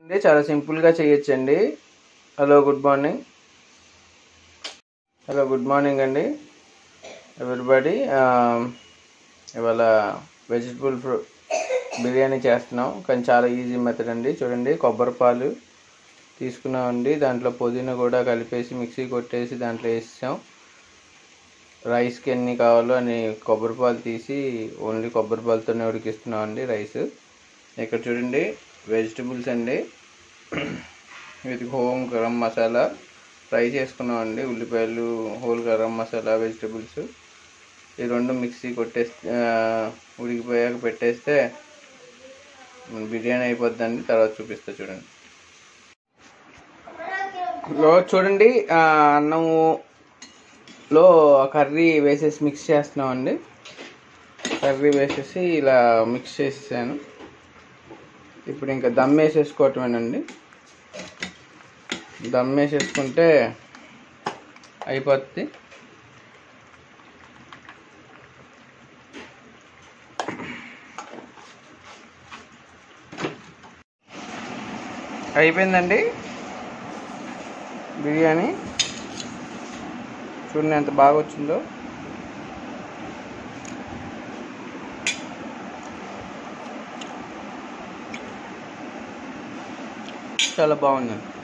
అంటే చాలా సింపుల్గా చేయొచ్చండి hello good morning hello good morning అండి ఎవరిబడి ఇవాళ వెజిటబుల్ ఫ్రూ బిర్యానీ చేస్తున్నాం కానీ చాలా ఈజీ మెథడ్ అండి చూడండి కొబ్బరి పాలు తీసుకున్నామండి దాంట్లో పుదీనా కూడా కలిపేసి మిక్సీ కొట్టేసి దాంట్లో వేసాం రైస్కి ఎన్ని కావాలో అని కొబ్బరి పాలు తీసి ఓన్లీ కొబ్బరి పాలతోనే ఉడికిస్తున్నాం అండి రైస్ ఇక్కడ చూడండి వెజిటబుల్స్ అండి ఇది హోమ్ గరం మసాలా ఫ్రై చేసుకున్నాం అండి ఉల్లిపాయలు హోల్ గరం మసాలా వెజిటబుల్స్ ఈ రెండు మిక్సీ కొట్టేస్తే ఆ, ఉడికిపోయాక పెట్టేస్తే మన బిర్యానీ అయిపోద్దండి తర్వాత చూపిస్తా చూడండి లో చూడండి ఆ, అన్నము లో కర్రీ వేసేసి మిక్స్ చేస్తున్నామండి కర్రీ వేసేసి ఇలా మిక్స్ చేసేసాను ఇప్పుడు ఇంకా దమ్ వేసేసుకోవటమేనండి దమ్ వేసేసుకుంటే అయిపోద్ది అయిపోయిందండి బిర్యానీ చూడండి ఎంత బాగా వచ్చిందో చాలా బాగుందండి